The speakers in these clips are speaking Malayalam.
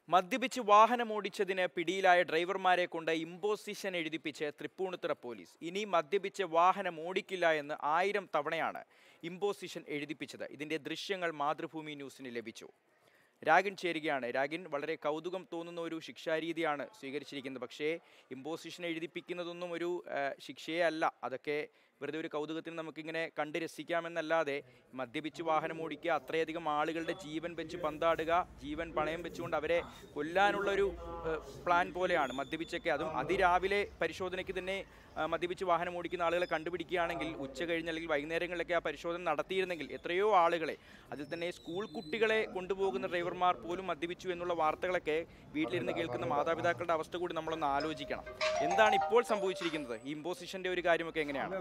മദ്യപിച്ച് വാഹനമോടിച്ചതിന് പിടിയിലായ ഡ്രൈവർമാരെ കൊണ്ട് ഇമ്പോസിഷൻ എഴുതിപ്പിച്ച് തൃപ്പൂണിത്തുറ പോലീസ് ഇനി മദ്യപിച്ച് വാഹനം ഓടിക്കില്ല എന്ന് ആയിരം തവണയാണ് ഇമ്പോസിഷൻ എഴുതിപ്പിച്ചത് ഇതിന്റെ ദൃശ്യങ്ങൾ മാതൃഭൂമി ന്യൂസിന് ലഭിച്ചു രാഗിൻ ചേരുകയാണ് രാഗിൻ വളരെ കൗതുകം തോന്നുന്ന ഒരു ശിക്ഷാരീതിയാണ് സ്വീകരിച്ചിരിക്കുന്നത് പക്ഷേ ഇമ്പോസിഷൻ എഴുതിപ്പിക്കുന്നതൊന്നും ഒരു ആ, ശിക്ഷയേ അല്ല അതൊക്കെ വെറുതെ ഒരു കൗതുകത്തിന് നമുക്കിങ്ങനെ കണ്ട് രസിക്കാമെന്നല്ലാതെ മദ്യപിച്ച് വാഹനം ഓടിക്കുക അത്രയധികം ആളുകളുടെ ജീവൻ വെച്ച് പന്താടുക ജീവൻ പണയം വെച്ചുകൊണ്ട് അവരെ കൊല്ലാനുള്ള ഒരു ഏഹ്, പ്ലാൻ പോലെയാണ് മദ്യപിച്ചൊക്കെ അതും അതിരാവിലെ പരിശോധനയ്ക്ക് തന്നെ ആ, മദ്യപിച്ച് വാഹനം ഓടിക്കുന്ന ആളുകളെ കണ്ടുപിടിക്കുകയാണെങ്കിൽ ഉച്ച കഴിഞ്ഞ് അല്ലെങ്കിൽ വൈകുന്നേരങ്ങളിലൊക്കെ ആ പരിശോധന നടത്തിയിരുന്നെങ്കിൽ എത്രയോ ആളുകളെ അതിൽ തന്നെ സ്കൂൾ കുട്ടികളെ കൊണ്ടുപോകുന്ന ഡ്രൈവർമാർ പോലും മദ്യപിച്ചു എന്നുള്ള വാർത്തകളൊക്കെ വീട്ടിലിരുന്ന് കേൾക്കുന്ന മാതാപിതാക്കളുടെ അവസ്ഥ കൂടി നമ്മളൊന്ന് ആലോചിക്കണം എന്താണ് ഇപ്പോൾ സംഭവിച്ചിരിക്കുന്നത് ഈ ഇമ്പോസിഷന്റെ ഒരു കാര്യമൊക്കെ എങ്ങനെയാണ്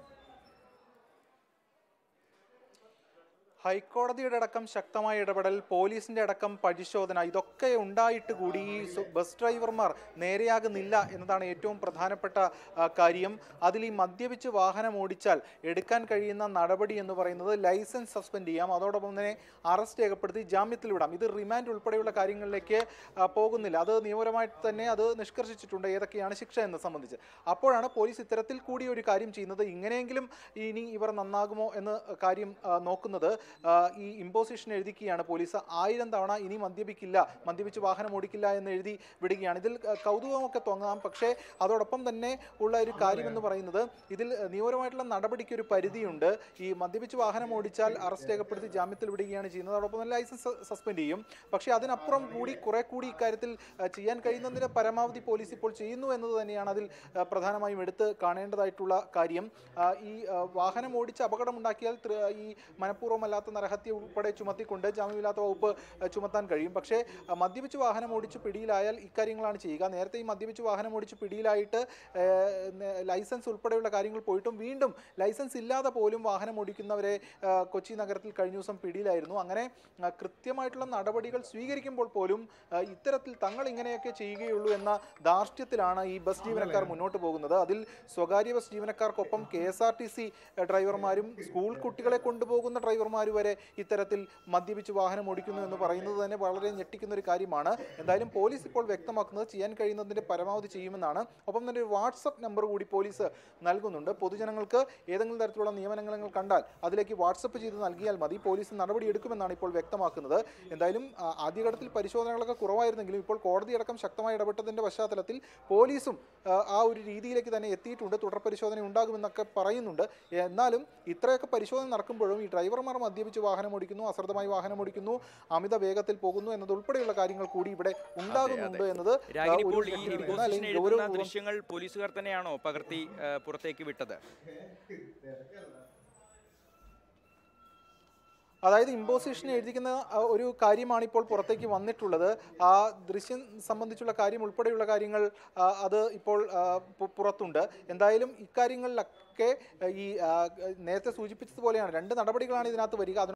ഹൈക്കോടതിയുടെ അടക്കം ശക്തമായ ഇടപെടൽ പോലീസിന്റെ അടക്കം പരിശോധന ഇതൊക്കെ ഉണ്ടായിട്ട് കൂടി ഈ സു- ബസ് ഡ്രൈവർമാർ നേരെയാകുന്നില്ല എന്നതാണ് ഏറ്റവും പ്രധാനപ്പെട്ട ആ, കാര്യം അതിൽ ഈ മദ്യപിച്ച് വാഹനം ഓടിച്ചാൽ എടുക്കാൻ കഴിയുന്ന നടപടി എന്ന് പറയുന്നത് ലൈസൻസ് സസ്പെൻഡ് ചെയ്യാം അതോടൊപ്പം തന്നെ അറസ്റ്റ് രേഖപ്പെടുത്തി ജാമ്യത്തിൽ വിടാം ഇത് റിമാൻഡ് ഉൾപ്പെടെയുള്ള കാര്യങ്ങളിലേക്ക് ആ, പോകുന്നില്ല അത് നിയമപരമായിട്ട് തന്നെ അത് നിഷ്കർഷിച്ചിട്ടുണ്ട് ഏതൊക്കെയാണ് ശിക്ഷ എന്ന് സംബന്ധിച്ച് അപ്പോഴാണ് പോലീസ് ഇത്തരത്തിൽ കൂടി ഒരു കാര്യം ചെയ്യുന്നത് ഇങ്ങനെയെങ്കിലും ഇനി ഇവർ നന്നാകുമോ എന്ന് കാര്യം ആ, നോക്കുന്നത് ആ, ഈ ഇമ്പോസിഷൻ എഴുതിക്കുകയാണ് പോലീസ് ആയിരം തവണ ഇനി മദ്യപിക്കില്ല മദ്യപിച്ച് വാഹനം ഓടിക്കില്ല എന്ന് എഴുതി വിടുകയാണ് ഇതിൽ ആ, കൗതുകമൊക്കെ തോന്നാം പക്ഷേ അതോടൊപ്പം തന്നെ ഉള്ള ഒരു കാര്യം എന്ന് പറയുന്നത് ഇതിൽ നിയമപരമായിട്ടുള്ള നടപടിക്ക് ഒരു പരിധിയുണ്ട് ഈ മദ്യപിച്ച് വാഹനം ഓടിച്ചാൽ അറസ്റ്റ് രേഖപ്പെടുത്തി ജാമ്യത്തിൽ വിടുകയാണ് ചെയ്യുന്നത് അതോടൊപ്പം തന്നെ ലൈസൻസ് സസ്പെൻഡ് ചെയ്യും പക്ഷേ അതിനപ്പുറം കൂടി കുറെ കൂടി ഇക്കാര്യത്തിൽ ആ, ചെയ്യാൻ കഴിയുന്നതിന്റെ പരമാവധി പോലീസ് ഇപ്പോൾ ചെയ്യുന്നു എന്നത് തന്നെയാണ് അതിൽ ആ, പ്രധാനമായും എടുത്ത് കാണേണ്ടതായിട്ടുള്ള കാര്യം ആ, ഈ ആ, വാഹനം ഓടിച്ച് അപകടമുണ്ടാക്കിയാൽ ത്ര- ഈ മനഃപൂർവ്വമല്ലാത്ത നരഹത്യ ഉൾപ്പെടെ ചുമത്തിക്കൊണ്ട് ജാമ്യമില്ലാത്ത വകുപ്പ് ആ, ചുമത്താൻ കഴിയും പക്ഷേ ആ, മദ്യപിച്ച് വാഹനം ഓടിച്ച് പിടിയിലായാൽ ഇക്കാര്യങ്ങളാണ് ചെയ്യുക നേരത്തെ ഈ മദ്യപിച്ച് വാഹനം ഓടിച്ച് പിടിയിലായിട്ട് ഏ, നെ- ലൈസൻസ് ഉൾപ്പെടെയുള്ള കാര്യങ്ങൾ പോയിട്ടും വീണ്ടും ലൈസൻസ് ഇല്ലാതെ പോലും വാഹനം ഓടിക്കുന്നവരെ ആ, കൊച്ചി നഗരത്തിൽ കഴിഞ്ഞ ദിവസം പിടിയിലായിരുന്നു അങ്ങനെ ആ, കൃത്യമായിട്ടുള്ള നടപടികൾ സ്വീകരിക്കുമ്പോൾ പോലും ആ, ഇത്തരത്തിൽ തങ്ങൾ ഇങ്ങനെയൊക്കെ ചെയ്യുകയുള്ളൂ എന്ന ധാർഷ്ട്യത്തിലാണ് ഈ ബസ് ജീവനക്കാർ മുന്നോട്ട് പോകുന്നത് അതിൽ സ്വകാര്യ ബസ് ജീവനക്കാർക്കൊപ്പം K S R T C ഡ്രൈവർമാരും സ്കൂൾ കുട്ടികളെ കൊണ്ടുപോകുന്ന ഡ്രൈവർമാർ വരെ ഇത്തരത്തിൽ മദ്യപിച്ച് വാഹനം ഓടിക്കുന്നു എന്ന് പറയുന്നത് തന്നെ വളരെ ഞെട്ടിക്കുന്ന ഒരു കാര്യമാണ് എന്തായാലും പോലീസ് ഇപ്പോൾ വ്യക്തമാക്കുന്നത് ചെയ്യാൻ കഴിയുന്നതിന്റെ പരമാവധി ചെയ്യുമെന്നാണ് ഒപ്പം തന്നെ ഒരു വാട്സപ്പ് നമ്പർ കൂടി പോലീസ് നൽകുന്നുണ്ട് പൊതുജനങ്ങൾക്ക് ഏതെങ്കിലും തരത്തിലുള്ള നിയമനങ്ങൾ കണ്ടാൽ അതിലേക്ക് വാട്സപ്പ് ചെയ്ത് നൽകിയാൽ മതി പോലീസ് നടപടി എടുക്കുമെന്നാണ് ഇപ്പോൾ വ്യക്തമാക്കുന്നത് എന്തായാലും ആ, ആദ്യഘട്ടത്തിൽ പരിശോധനകളൊക്കെ കുറവായിരുന്നെങ്കിലും ഇപ്പോൾ കോടതി അടക്കം ശക്തമായി ഇടപെട്ടതിന്റെ പശ്ചാത്തലത്തിൽ പോലീസും ആ, ആ ഒരു രീതിയിലേക്ക് തന്നെ എത്തിയിട്ടുണ്ട് തുടർ പരിശോധന ഉണ്ടാകുമെന്നൊക്കെ പറയുന്നുണ്ട് എന്നാലും ഇത്രയൊക്കെ പരിശോധന നടക്കുമ്പോഴും ഈ ഡ്രൈവർമാർ മദ്യപിച്ച് വാഹനം ഓടിക്കുന്നു അശ്രദ്ധമായി വാഹനം ഓടിക്കുന്നു അമിത വേഗത്തിൽ പോകുന്നു എന്നതുൾപ്പെടെയുള്ള കാര്യങ്ങൾ കൂടി ഇവിടെ ഉണ്ടാകുന്നുണ്ട് എന്നത് ആ, രാഗിനി ഒരു ഇപ്പോൾ ഈ വ്യക്തിഗത ഇമ്പോസിഷൻ അല്ലെങ്കിൽ എഴുതുന്ന ഗൗരവപൂർവ്വം ദൃശ്യങ്ങൾ പോലീസുകാർ തന്നെയാണോ പകർത്തി ആ, പുറത്തേക്ക് വിട്ടത് അതായത് ഇമ്പോസിഷൻ എഴുതിക്കുന്ന ആ, ഒരു കാര്യമാണ് ഇപ്പോൾ പുറത്തേക്ക് വന്നിട്ടുള്ളത് ആ ദൃശ്യം സംബന്ധിച്ചുള്ള കാര്യം ഉൾപ്പെടെയുള്ള കാര്യങ്ങൾ ആ, അത് ഇപ്പോൾ ആ, പു- പുറത്തുണ്ട് എന്തായാലും ഇക്കാര്യങ്ങളിലൊക്കെ ആ, ഈ ആ, നേരത്തെ സൂചിപ്പിച്ചതുപോലെയാണ് രണ്ട് നടപടികളാണ് ഇതിനകത്ത് വരിക അതിന്